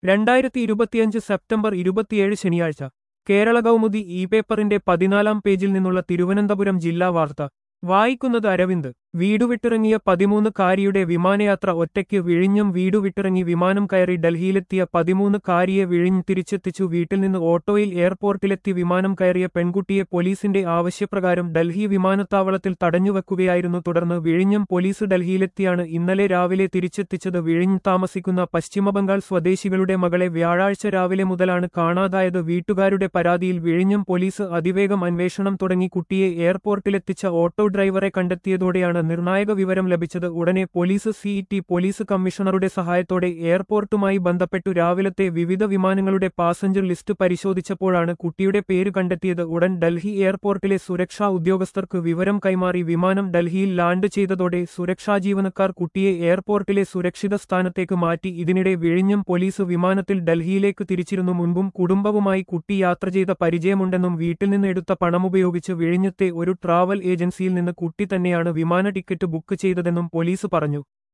രണ്ടായിരത്തി ഇരുപത്തിയഞ്ച് സെപ്റ്റംബർ ഇരുപത്തിയേഴ് ശനിയാഴ്ച കേരള കൗമുദി ഇ പേപ്പറിന്റെ പതിനാലാം പേജിൽ നിന്നുള്ള തിരുവനന്തപുരം ജില്ലാ വാർത്ത വായിക്കുന്നത് അരവിന്ദ് വീടുവിട്ടിറങ്ങിയ പതിമൂന്ന് കാരിയുടെ വിമാനയാത്ര ഒറ്റയ്ക്ക് വിഴിഞ്ഞം വീടുവിട്ടിറങ്ങി വിമാനം കയറി ഡൽഹിയിലെത്തിയ പതിമൂന്ന് കാരിയെ വിഴിഞ്ഞ് തിരിച്ചെത്തിച്ചു വീട്ടിൽ നിന്ന് ഓട്ടോയിൽ എയർപോർട്ടിലെത്തി വിമാനം കയറിയ പെൺകുട്ടിയെ പോലീസിന്റെ ആവശ്യപ്രകാരം ഡൽഹി വിമാനത്താവളത്തിൽ തടഞ്ഞുവെക്കുകയായിരുന്നു തുടർന്ന് വിഴിഞ്ഞം പോലീസ് ഡൽഹിയിലെത്തിയാണ് ഇന്നലെ രാവിലെ തിരിച്ചെത്തിച്ചത് വിഴിഞ്ഞ് താമസിക്കുന്ന പശ്ചിമബംഗാൾ സ്വദേശികളുടെ മകളെ വ്യാഴാഴ്ച രാവിലെ മുതലാണ് കാണാതായത് വീട്ടുകാരുടെ പരാതിയിൽ വിഴിഞ്ഞം പോലീസ് അതിവേഗം അന്വേഷണം തുടങ്ങി കുട്ടിയെ എയർപോർട്ടിലെത്തിച്ച ഓട്ടോ ഡ്രൈവറെ കണ്ടെത്തിയതോടെയാണ് നിർണായക വിവരം ലഭിച്ചത് ഉടനെ പോലീസ് സിഇടി പോലീസ് കമ്മീഷണറുടെ സഹായത്തോടെ എയർപോർട്ടുമായി ബന്ധപ്പെട്ടു രാവിലത്തെ വിവിധ വിമാനങ്ങളുടെ പാസഞ്ചർ ലിസ്റ്റ് പരിശോധിച്ചപ്പോഴാണ് കുട്ടിയുടെ പേര് കണ്ടെത്തിയത് ഉടൻ ഡൽഹി എയർപോർട്ടിലെ സുരക്ഷാ ഉദ്യോഗസ്ഥർക്ക് വിവരം കൈമാറി വിമാനം ഡൽഹിയിൽ ലാൻഡ് ചെയ്തതോടെ സുരക്ഷാ ജീവനക്കാർ കുട്ടിയെ എയർപോർട്ടിലെ സുരക്ഷിത സ്ഥാനത്തേക്ക് മാറ്റി ഇതിനിടെ വിഴിഞ്ഞം പോലീസ് വിമാനത്തിൽ ഡൽഹിയിലേക്ക് തിരിച്ചിരുന്നു മുൻപും കുടുംബവുമായി കുട്ടി യാത്ര ചെയ്ത പരിചയമുണ്ടെന്നും വീട്ടിൽ നിന്ന് എടുത്ത പണമുപയോഗിച്ച് വിഴിഞ്ഞത്തെ ഒരു ട്രാവൽ ഏജൻസിയിൽ നിന്ന് കുട്ടി തന്നെയാണ് വിമാന ടിക്കറ്റ് ബുക്ക് ചെയ്തതെന്നും പോലീസ് പറഞ്ഞു